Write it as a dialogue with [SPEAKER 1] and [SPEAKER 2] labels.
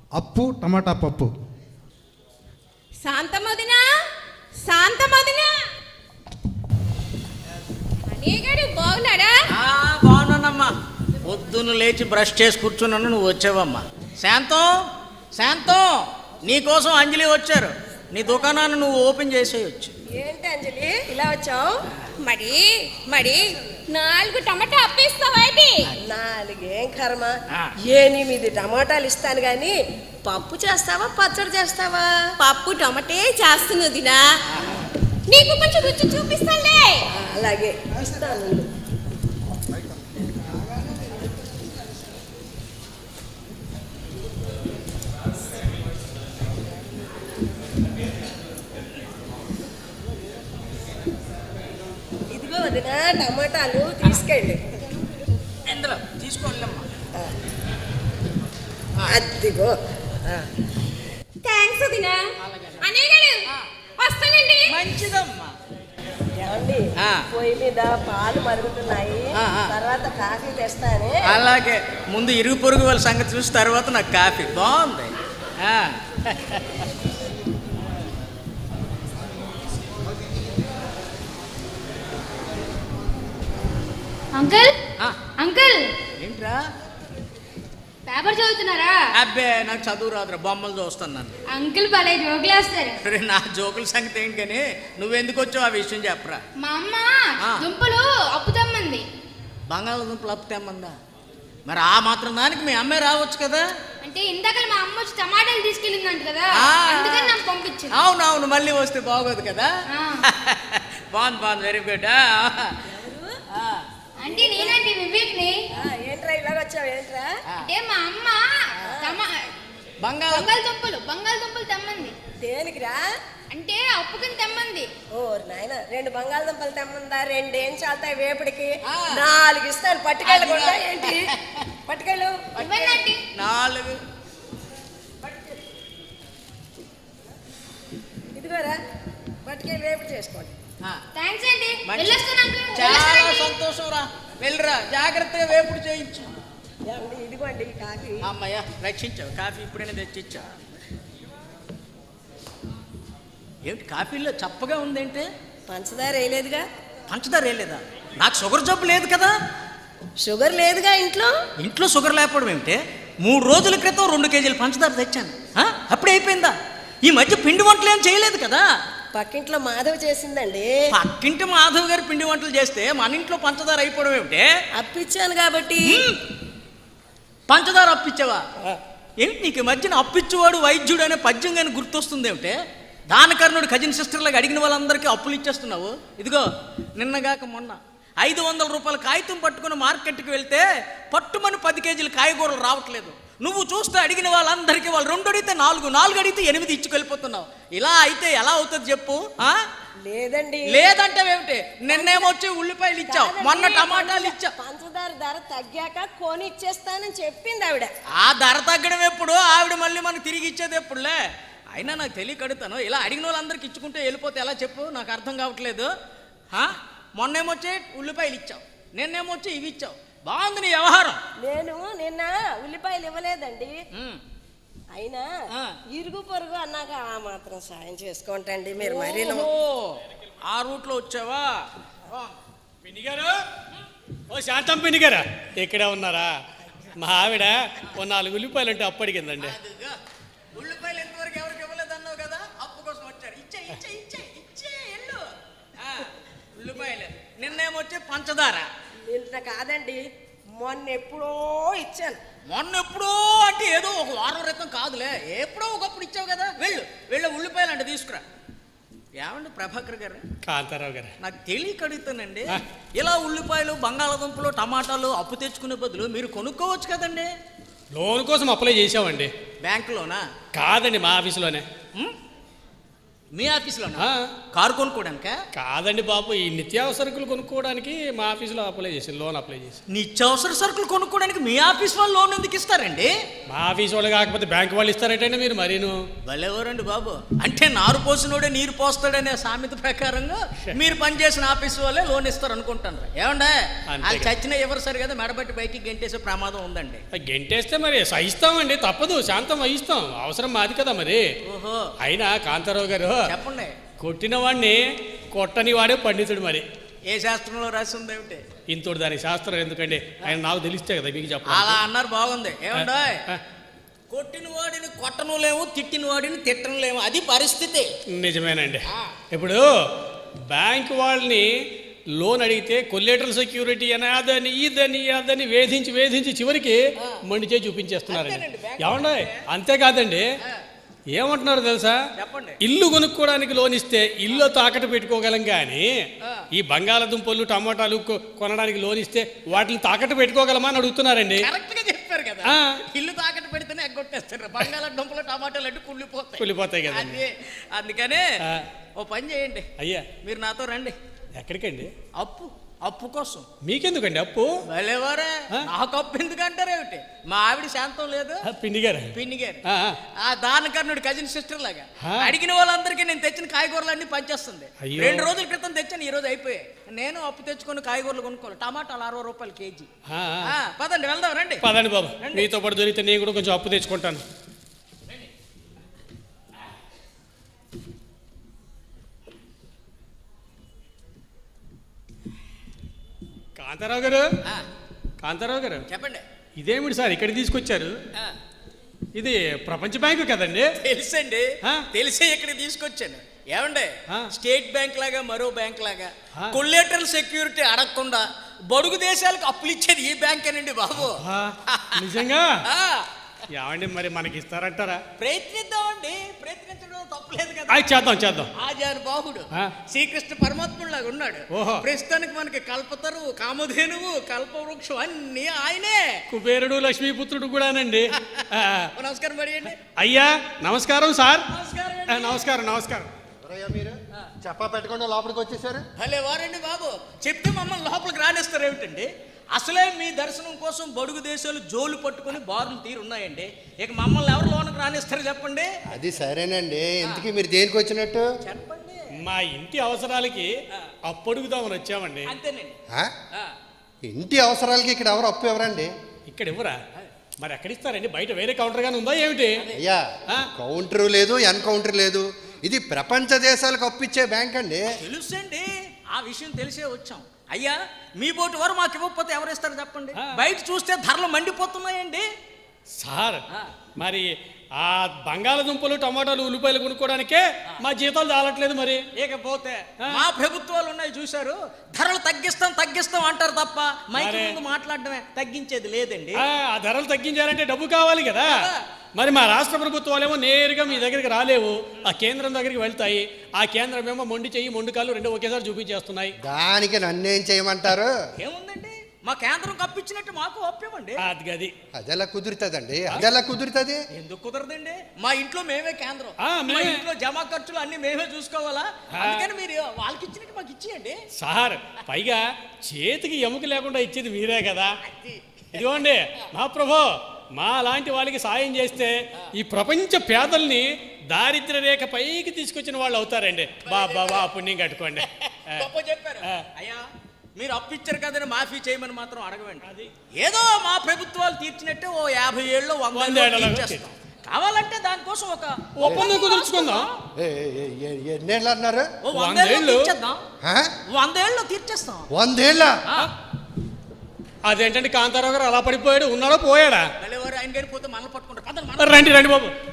[SPEAKER 1] అప్పు టమాటా పప్పు
[SPEAKER 2] శాంతమదిన శాంతమదిన అనేగాడు బాగున్నాడా
[SPEAKER 3] ఆ, బాగున్నానమ్మా పొద్దున్న లేచి బ్రష్ చేసి కూర్చున్నాను నువ్వు వచ్చావమ్మా శాంతం శాంతం నీకోసం అంజలి వచ్చారు నీ దుకాణాన్ని నువ్వు ఓపెన్ చేసేయచ్చు
[SPEAKER 2] ఏంటి అంజలి ఇలా వచ్చావు మరి మరి నాలుగు టమాటా అప్పిస్తావా ఏంటి
[SPEAKER 4] నాలుగేం కర్మ
[SPEAKER 3] ఆ.
[SPEAKER 4] ఎనిమిది టమాటాలు ఇస్తాను గాని పప్పు చేస్తావా పచ్చడి చేస్తావా
[SPEAKER 2] పప్పు టమాటే చేస్తున్నదినా నీకు కొంచెం రుచి చూపిస్తాలే
[SPEAKER 4] ఆ, అలాగే ఇస్తాను ఉండు. ఇదిగో వదిన టమాటాలు తీసుకెళ్ళి
[SPEAKER 3] ఇందులో తీసుకోండమ్మా
[SPEAKER 4] అదిగో ఆ.
[SPEAKER 2] థ్యాంక్స్ వదినా అనేగాడు వస్తానండి
[SPEAKER 3] మంచిదమ్మా
[SPEAKER 4] ఏమండి
[SPEAKER 3] ఆ.
[SPEAKER 4] పొయ్యి మీద పాలు మరుగుతున్నాయి
[SPEAKER 3] ఆ, ఆ.
[SPEAKER 4] తర్వాత కాఫీ తెస్తానే
[SPEAKER 3] అలాగే ముందు ఇరుగు పొరుగు వాళ్ళ సంగతి చూసి తర్వాత నాకు కాఫీ బాగుంది ఆ.
[SPEAKER 5] అంకుల్
[SPEAKER 3] ఆ,
[SPEAKER 5] అంకుల్
[SPEAKER 3] ఏంట్రా
[SPEAKER 5] పేపర్ చదువుతున్నారా
[SPEAKER 3] అబ్బే నాకు చదువు రాదురా బొమ్మలు చూస్తున్నాను
[SPEAKER 5] అంకుల్ భలే జోకులేస్తారు
[SPEAKER 3] రే నా జోకుల సంగతి ఏంటి కానీ నువ్వెందుకు వచ్చావు ఆ విషయం చెప్పరా
[SPEAKER 5] మా అమ్మ
[SPEAKER 3] ఆ.
[SPEAKER 5] దుంపలు అప్పు తెమ్మంది
[SPEAKER 3] బంగాళదుంపలు అప్పు తెమ్మందా మరి ఆ మాత్రం దానికి మీ అమ్మే రావచ్చు కదా
[SPEAKER 5] అంటే ఇందాక మా అమ్మ వచ్చి టమాటాలు తీసుకెళ్ళిందంట కదా
[SPEAKER 3] ఆ.
[SPEAKER 5] అందుకని నాకు పంపించింది
[SPEAKER 3] అవునవును మళ్ళీ వస్తే బాగోదు కదా
[SPEAKER 5] ఆ.
[SPEAKER 3] బాగుంది బాగుంది వెరీ గుడ్
[SPEAKER 5] అంటే నేనంటే వివేక్ని
[SPEAKER 4] ఆ, ఏంట్రా ఇలాగ వచ్చావు ఏంట్రా
[SPEAKER 5] అంటే మా అమ్మ టమా
[SPEAKER 3] బంగాళ
[SPEAKER 5] బంగాళదుంపలు బంగాళదుంపలు తెమ్మంది
[SPEAKER 4] దేనికిరా
[SPEAKER 5] అంటే అప్పుకుని తెమ్మంది
[SPEAKER 4] ఓ నాయన రెండు బంగాళదుంపలు తెమ్మందా రెండు ఏం చాలుతాయి వేపుడికి
[SPEAKER 3] ఆ.
[SPEAKER 4] నాలుగు ఇస్తాను పట్టుకెళ్ళకుండా
[SPEAKER 3] అదిగా.
[SPEAKER 4] ఏంటి పట్టుకెళ్ళు
[SPEAKER 5] ఇవ్వండి ఆంటీ
[SPEAKER 3] నాలుగు
[SPEAKER 4] ఇదిగోరా పట్టుకెళ్ళి వేపుడు చేసుకోండి
[SPEAKER 3] ఆ,
[SPEAKER 5] థ్యాంక్స్ అండి
[SPEAKER 3] మంచి-
[SPEAKER 5] వెళ్ళొస్తాను అంకుల్
[SPEAKER 3] చాలా
[SPEAKER 5] వెళ్ళొస్తానండి.
[SPEAKER 3] సంతోషం రా వెళ్ళరా జాగ్రత్తగా వేపుడు చేయించు
[SPEAKER 4] ఏమండి ఇదిగోండి కాఫీ
[SPEAKER 3] అమ్మయ్య రక్షించావు కాఫీ ఇప్పుడైనా తెచ్చిచ్చావు ఏమిటి కాఫీలో చప్పగా ఉందేంటి
[SPEAKER 4] పంచదార వేయలేదుగా
[SPEAKER 3] పంచదార వేయలేదా నాకు షుగర్ జబ్బు లేదు కదా
[SPEAKER 4] షుగర్ లేదుగా ఇంట్లో
[SPEAKER 3] ఇంట్లో షుగర్ లేకపోవడం ఏమిటి మూడు రోజుల క్రితం రెండు కేజీలు పంచదార తెచ్చాను ఆ? అప్పుడే అయిపోయిందా ఈ మధ్య పిండి వంటలు ఏం చేయలేదు కదా
[SPEAKER 4] పక్కింట్లో మాధవ్ చేసిందండి
[SPEAKER 3] పక్కింటి మాధవ్ గారు పిండి వంటలు చేస్తే మన ఇంట్లో పంచదార అయిపోవడం ఏమిటి
[SPEAKER 4] అప్పిచ్చాను కాబట్టి
[SPEAKER 3] పంచదార అప్పిచ్చావా ఏంటి నీకు ఈ మధ్యన అప్పిచ్చేవాడు వైద్యుడు అనే పద్యం కానీ గుర్తొస్తుంది ఏమిటి దానకర్ణుడు కజిన్ సిస్టర్లకు అడిగిన వాళ్ళందరికీ అప్పులు ఇచ్చేస్తున్నావు ఇదిగో నిన్నగాక మొన్న ఐదు వందల రూపాయల కాగితం పట్టుకుని మార్కెట్కి వెళ్తే పట్టుమని పది కేజీలు కాయగూరలు రావట్లేదు నువ్వు చూస్తే అడిగిన వాళ్ళందరికీ వాళ్ళు రెండు అడిగితే నాలుగు నాలుగు అడిగితే ఎనిమిది ఇచ్చుకెళ్ళిపోతున్నావు ఇలా అయితే ఎలా అవుతుంది చెప్పు ఆ?
[SPEAKER 4] లేదండి
[SPEAKER 3] లేదంటే ఏమిటి నిన్నేమో వచ్చి ఉల్లిపాయలు ఇచ్చావు మొన్న
[SPEAKER 4] కాదండి,
[SPEAKER 3] టమాటాలు
[SPEAKER 4] పంచ-
[SPEAKER 3] ఇచ్చావు
[SPEAKER 4] పంచదార ధర తగ్గాక కొని ఇచ్చేస్తానని చెప్పింది ఆవిడ
[SPEAKER 3] ఆ ధర తగ్గడం ఎప్పుడు ఆవిడ మళ్ళీ మనకు తిరిగి ఇచ్చేది ఎప్పుడులే అయినా నాకు తెలియక అడుగుతాను ఇలా అడిగిన వాళ్ళందరికి ఇచ్చుకుంటే వెళ్ళిపోతే ఎలా చెప్పు నాకు అర్థం కావట్లేదు హా? మొన్నేమొచ్చి ఉల్లిపాయలు ఇచ్చావు నిన్నేమొచ్చి ఇవి ఇచ్చావు బాగుంది నీ వ్యవహారం
[SPEAKER 4] నేను నిన్న ఉల్లిపాయలు ఇవ్వలేదండి
[SPEAKER 3] ఉమ్.
[SPEAKER 4] అయినా
[SPEAKER 3] ఆ.
[SPEAKER 4] ఇరుగు పొరుగు అన్నాక ఆ మాత్రం సాయం చేసుకోండి మీరు మరీ
[SPEAKER 3] ఓహో, ఆ రూట్లో వచ్చావా ఆ,
[SPEAKER 6] పినిగారు ఓ శాంతం పినిగారా ఇక్కడే ఉన్నారా మా ఆవిడ ఓ నాలుగు ఉల్లిపాయలు అంటే అప్పు అడిగిందండి
[SPEAKER 3] అదిగో, ఉల్లిపాయలు ఎంతవరకు ఎవరికి ఇవ్వలేదు అన్నావు కదా అప్పు కోసం వచ్చారు ఇచ్చే ఇచ్చే ఇచ్చే ఇచ్చే ఎల్లు ఆ, ఉల్లిపాయలు నిన్నేమొచ్చి పంచదార
[SPEAKER 4] నిన్న కాదండి మొన్న ఎప్పుడో ఇచ్చాను
[SPEAKER 3] మొన్న ఎప్పుడో అంటే ఏదో ఒక వారం క్రితం కాదులే ఎప్పుడో ఒకప్పుడు ఇచ్చావు కదా వెళ్ళు వెళ్ళు ఉల్లిపాయలు అంటే తీసుకురా ఏమండి ప్రభాకర్ గారు
[SPEAKER 6] కాంతారావు గారు
[SPEAKER 3] నాకు తెలియక అడుగుతానండి
[SPEAKER 6] ఆ.
[SPEAKER 3] ఇలా ఉల్లిపాయలు బంగాళాదుంపలు టమాటాలు అప్పు తెచ్చుకునే బదులు మీరు కొనుక్కోవచ్చు కదండి
[SPEAKER 6] లోన్ కోసం అప్లై చేసామండి
[SPEAKER 3] బ్యాంకులోనా
[SPEAKER 6] కాదండి మా ఆఫీసులోనే
[SPEAKER 3] ఉం? మీ ఆఫీస్లో
[SPEAKER 6] ఆ,
[SPEAKER 3] కారు కొనుక్కోడానికా
[SPEAKER 6] కాదండి బాబు ఈ నిత్యావసరకులు కొనుక్కోవడానికి మా ఆఫీసులో అప్లై చేసి లోన్ అప్లై చేసి
[SPEAKER 3] నిత్యావసర సరుకులు కొనుక్కోవడానికి మీ ఆఫీస్ వాళ్ళు లోన్ ఎందుకు ఇస్తారండి
[SPEAKER 6] మా ఆఫీస్ వాళ్ళు కాకపోతే బ్యాంక్ వాళ్ళు ఇస్తారటండి మీరు మరీను
[SPEAKER 3] భలేవరండి బాబు అంటే నారు పోసినోడే నీరు పోస్తాడనే సామెత ప్రకారంగా మీరు పనిచేసిన ఆఫీస్ వాళ్ళే లోన్ ఇస్తారు అనుకుంటాను ఏమండే
[SPEAKER 6] అంతే
[SPEAKER 3] వాళ్ళు
[SPEAKER 6] కదా.
[SPEAKER 3] చచ్చిన ఎవరు సరి కదా మెడబట్టి బయటికి గెంటేసే ప్రమాదం ఉందండి
[SPEAKER 6] ఆ గెంటేస్తే మరి సహిస్తామండి తప్పదు శాంతం వహిస్తాం అవసరం మాది కదా మరి
[SPEAKER 3] ఓహో
[SPEAKER 6] అయినా కాంతారావు గారు
[SPEAKER 3] చెప్పండి
[SPEAKER 6] కొట్టిన వాడిని కొట్టని వాడే పండితుడు మరి
[SPEAKER 3] ఏ శాస్త్రంలో రాసి ఉంది ఏమిటి
[SPEAKER 6] ఇంతోటి దాని శాస్త్రం ఎందుకండి ఆయన నాకు తెలిస్తే కదా మీకు
[SPEAKER 3] అలా
[SPEAKER 6] చెప్పాలి
[SPEAKER 3] అన్నారు బాగుంది ఏమండో కొట్టిన వాడిని కొట్టను లేము తిట్టిన వాడిని తిట్టను లేము అది పరిస్థితి
[SPEAKER 6] నిజమేనండి ఇప్పుడు బ్యాంక్ వాళ్ళని లోన్ అడిగితే కొల్లేటరల్ సెక్యూరిటీ అని అదని ఇదని అదని వేధించి వేధించి చివరికి మండిచే చూపించేస్తున్నారండి
[SPEAKER 3] అంతేనండి, బ్యాంక్
[SPEAKER 6] ఏమండే అంతేకాదండి ఏమంటున్నారు తెలుసా
[SPEAKER 3] చెప్పండి
[SPEAKER 6] ఇల్లు కొనుక్కోవడానికి లోన్ ఇస్తే ఇల్లు తాకట్టు పెట్టుకోగలం కానీ ఈ బంగాళదుంపలు టమాటాలు కొ- కొనడానికి లోన్ ఇస్తే వాటిని తాకట్టు పెట్టుకోగలమా అని అడుగుతున్నారండి
[SPEAKER 3] కరెక్ట్ గా చెప్పారు కదా
[SPEAKER 6] ఆ.
[SPEAKER 3] ఇల్లు తాకట్టు పెడితేనే ఎగ్గొట్టేస్తారు బంగాళాదుంపలు టమాటాలు అంటే కుళ్ళిపోతాయి
[SPEAKER 6] కుళ్ళిపోతాయి కదండి
[SPEAKER 3] అది అందుకనే
[SPEAKER 6] ఆ.
[SPEAKER 3] ఓ పని చేయండి
[SPEAKER 6] అయ్యా
[SPEAKER 3] మీరు నాతో రండి
[SPEAKER 6] ఎక్కడికండి
[SPEAKER 3] అప్పు అప్పు కోసం
[SPEAKER 6] మీకెందుకండి అప్పు
[SPEAKER 3] భలేవారే
[SPEAKER 6] ఆ?
[SPEAKER 3] నాకు అప్పు ఎందుకు అంటారేమిటి మా ఆవిడ శాంతం లేదు
[SPEAKER 6] ఆ, పిండి గారు
[SPEAKER 3] పిన్ని గారు
[SPEAKER 6] ఆ, ఆ.
[SPEAKER 3] ఆ దానకర్ణుడి కజిన్ సిస్టర్ లాగా
[SPEAKER 6] ఆ.
[SPEAKER 3] అడిగిన వాళ్ళందరికీ నేను తెచ్చిన కాయగూరలన్నీ పంచేస్తుంది
[SPEAKER 6] అయ్యో.
[SPEAKER 3] రెండు రోజుల క్రితం తెచ్చాను ఈ రోజు అయిపోయాయి నేను అప్పు తెచ్చుకొని కాయగూరలు కొనుక్కోవాలి టమాటాలు అరవై రూపాయలు కేజీ
[SPEAKER 6] ఆ, ఆ.
[SPEAKER 3] ఆ, పదండి వెళ్దాం రండి
[SPEAKER 6] పదండి బాబు
[SPEAKER 3] రండి.
[SPEAKER 6] మీతో పాటు దొరికితే నేను కూడా కొంచెం అప్పు తెచ్చుకుంటాను కాంతారావు గారు
[SPEAKER 3] ఆ,
[SPEAKER 6] కాంతారావు గారు
[SPEAKER 3] చెప్పండి
[SPEAKER 6] ఇదేమిటి సార్ ఇక్కడ తీసుకొచ్చారు
[SPEAKER 3] ఆ,
[SPEAKER 6] ఇది ప్రపంచ బ్యాంకు కదండి
[SPEAKER 3] తెలుసండి
[SPEAKER 6] ఆ?
[SPEAKER 3] తెలిసే ఇక్కడ తీసుకొచ్చాను ఏమండి
[SPEAKER 6] ఆ.
[SPEAKER 3] స్టేట్ బ్యాంక్ లాగా మరో బ్యాంక్ లాగా
[SPEAKER 6] ఆ.
[SPEAKER 3] కొల్లేటరల్ సెక్యూరిటీ అడగకుండా బడుగు దేశాలకు అప్పులు ఇచ్చేది ఈ బ్యాంకేనండి బాబు
[SPEAKER 6] ఆ, నిజంగా
[SPEAKER 3] ఆ,
[SPEAKER 6] ఏమండి మరి మనకి ఇస్తారంటారా
[SPEAKER 3] ప్రయత్నిద్దామండి ప్రయత్నించడం తప్పలేదు కదా
[SPEAKER 6] అది చేద్దాం చేద్దాం
[SPEAKER 3] ఆజాను బాహుడు
[SPEAKER 6] ఆ.
[SPEAKER 3] శ్రీకృష్ణ పరమాత్ముడిలాగా ఉన్నాడు
[SPEAKER 6] ఓహో.
[SPEAKER 3] ప్రస్తుతానికి మనకి కల్పతరువు కామధేనువు కల్పవృక్షం అన్ని ఆయనే
[SPEAKER 6] కుబేరుడు లక్ష్మీపుత్రుడు కూడానండి ఆ,
[SPEAKER 3] ఓ నమస్కారం పడియండి
[SPEAKER 6] అయ్యా నమస్కారం సార్
[SPEAKER 3] నమస్కారం
[SPEAKER 6] ఆ, నమస్కారం నమస్కారం
[SPEAKER 1] ఎవరయ్యా మీరు చెప్పా పెట్టకుండా లోపలికి వచ్చేసారు
[SPEAKER 3] భలే వారండి బాబు చెప్తే మమ్మల్ని లోపలికి రానిస్తారు ఏమిటండి అసలే మీ దర్శనం కోసం బడుగు దేశాలు జోలు పట్టుకొని బారులు తీరు ఉన్నాయండి ఇక మమ్మల్ని ఎవరు లోనకు రానిస్తారు చెప్పండి
[SPEAKER 1] అది సరేనండి ఇంతకీ మీరు దేనికి వచ్చినట్టు
[SPEAKER 3] చెప్పండి
[SPEAKER 6] మా ఇంటి అవసరాలకి అప్పడుగుదామని వచ్చామండి
[SPEAKER 3] అంతేనండి
[SPEAKER 1] ఆ?
[SPEAKER 3] ఆ,
[SPEAKER 1] ఇంటి అవసరాలకి ఇక్కడ ఎవరు అప్పు ఎవరండి
[SPEAKER 6] ఇక్కడ ఇవ్వరా మరి ఎక్కడ ఇస్తారండి బయట వేరే కౌంటర్ గానీ ఉందా ఏమిటి
[SPEAKER 1] అయ్యా
[SPEAKER 6] ఆ?
[SPEAKER 1] కౌంటర్ లేదు ఎన్కౌంటర్ లేదు ఇది ప్రపంచ దేశాలకు అప్పు ఇచ్చే బ్యాంక్ అండి
[SPEAKER 3] తెలుసండి ఆ విషయం తెలిసే వచ్చాం అయ్యా మీ బోటి వారు మాకు ఇవ్వకపోతే ఎవరు ఇస్తారు చెప్పండి
[SPEAKER 6] ఆ.
[SPEAKER 3] బయట చూస్తే ధరలు మండిపోతున్నాయండి
[SPEAKER 6] సార్
[SPEAKER 3] ఆ.
[SPEAKER 6] మరి ఆ బంగాళదుంపలు టమాటాలు ఉల్లిపాయలు కొనుక్కోవడానికే మా జీతాలు చాలట్లేదు మరి
[SPEAKER 3] ఇకపోతే
[SPEAKER 6] ఆ.
[SPEAKER 3] మా ప్రభుత్వాలు ఉన్నాయి చూశారు ధరలు తగ్గిస్తాం తగ్గిస్తాం అంటారు తప్ప మైక్
[SPEAKER 6] మరే.
[SPEAKER 3] ముందు మాట్లాడడమే తగ్గించేది లేదండి
[SPEAKER 6] ఆ ఆ ధరలు తగ్గించాలంటే డబ్బు కావాలి కదా
[SPEAKER 3] కదా.
[SPEAKER 6] మరి మా రాష్ట్ర ప్రభుత్వాలేమో నేరుగా మీ దగ్గరికి రాలేవు ఆ కేంద్రం దగ్గరికి వెళ్తాయి ఆ కేంద్రం ఏమో మొండి చెయ్యి మొండి కాళ్ళు రెండు ఒకేసారి చూపించేస్తున్నాయి
[SPEAKER 1] దానికి నన్నేం చేయమంటారు
[SPEAKER 3] ఏముందండి మా కేంద్రం కప్పించినట్టు మాకు ఒప్పివ్వండి
[SPEAKER 6] అది గది
[SPEAKER 1] అదెలా కుదురుతుందండి అదెలా కుదురుతుంది
[SPEAKER 3] ఎందుకు కుదరదండి మా ఇంట్లో మేమే కేంద్రం
[SPEAKER 6] ఆ,
[SPEAKER 3] మా
[SPEAKER 6] మేమే.
[SPEAKER 3] ఇంట్లో జమా ఖర్చులు అన్ని మేమే చూసుకోవాలా అందుకని మీరు వాళ్ళకి ఇచ్చినట్టు మాకు ఇచ్చేయండి
[SPEAKER 6] సార్ పైగా చేతికి ఎముక లేకుండా ఇచ్చేది మీరే కదా
[SPEAKER 3] అది.
[SPEAKER 6] ఇదిగోండి మా ప్రభు మా లాంటి వాళ్ళకి సాయం చేస్తే ఈ ప్రపంచ పేదల్ని దారిద్ర్య రేఖ పైకి తీసుకొచ్చిన వాళ్ళు అవుతారండి బా బా బా పుణ్యం కట్టుకోండి ఆ,
[SPEAKER 3] గొప్ప చెప్పారు
[SPEAKER 6] ఆ.
[SPEAKER 3] అయ్యా మీరు అప్పిచ్చారు కదని మాఫీ చేయమని మాత్రం అడగవండి ఏదో మా ప్రభుత్వాలు తీర్చినట్టే ఓ యాభై ఏళ్ళు వంద
[SPEAKER 6] వంద
[SPEAKER 3] ఏళ్ళు
[SPEAKER 6] ఏళ్ళలో
[SPEAKER 3] తీర్చేస్తాం కావాలంటే దానికోసం ఒక
[SPEAKER 6] ఒప్పందం కుదుర్చుకుందాం
[SPEAKER 1] ఏ, ఏ, ఏ, ఎన్నేళ్ళు అన్నారు
[SPEAKER 3] ఓ
[SPEAKER 6] వందేళ్ళు.
[SPEAKER 3] వందేళ్ళు తీర్చేద్దాం
[SPEAKER 1] ఆ?
[SPEAKER 3] వందేళ్ళు తీర్చేస్తాం
[SPEAKER 1] వందేళ్ళ
[SPEAKER 3] ఆ,
[SPEAKER 6] అదేంటంటే కాంతారావు గారు అలా పడిపోయాడు ఉన్నాడో పోయాడా
[SPEAKER 3] మళ్ళీ ఎవరు ఆయన కానీ పోతే మనల్ని పట్టుకుంటారు పదండి, మనం-
[SPEAKER 6] రండి రండి బాబు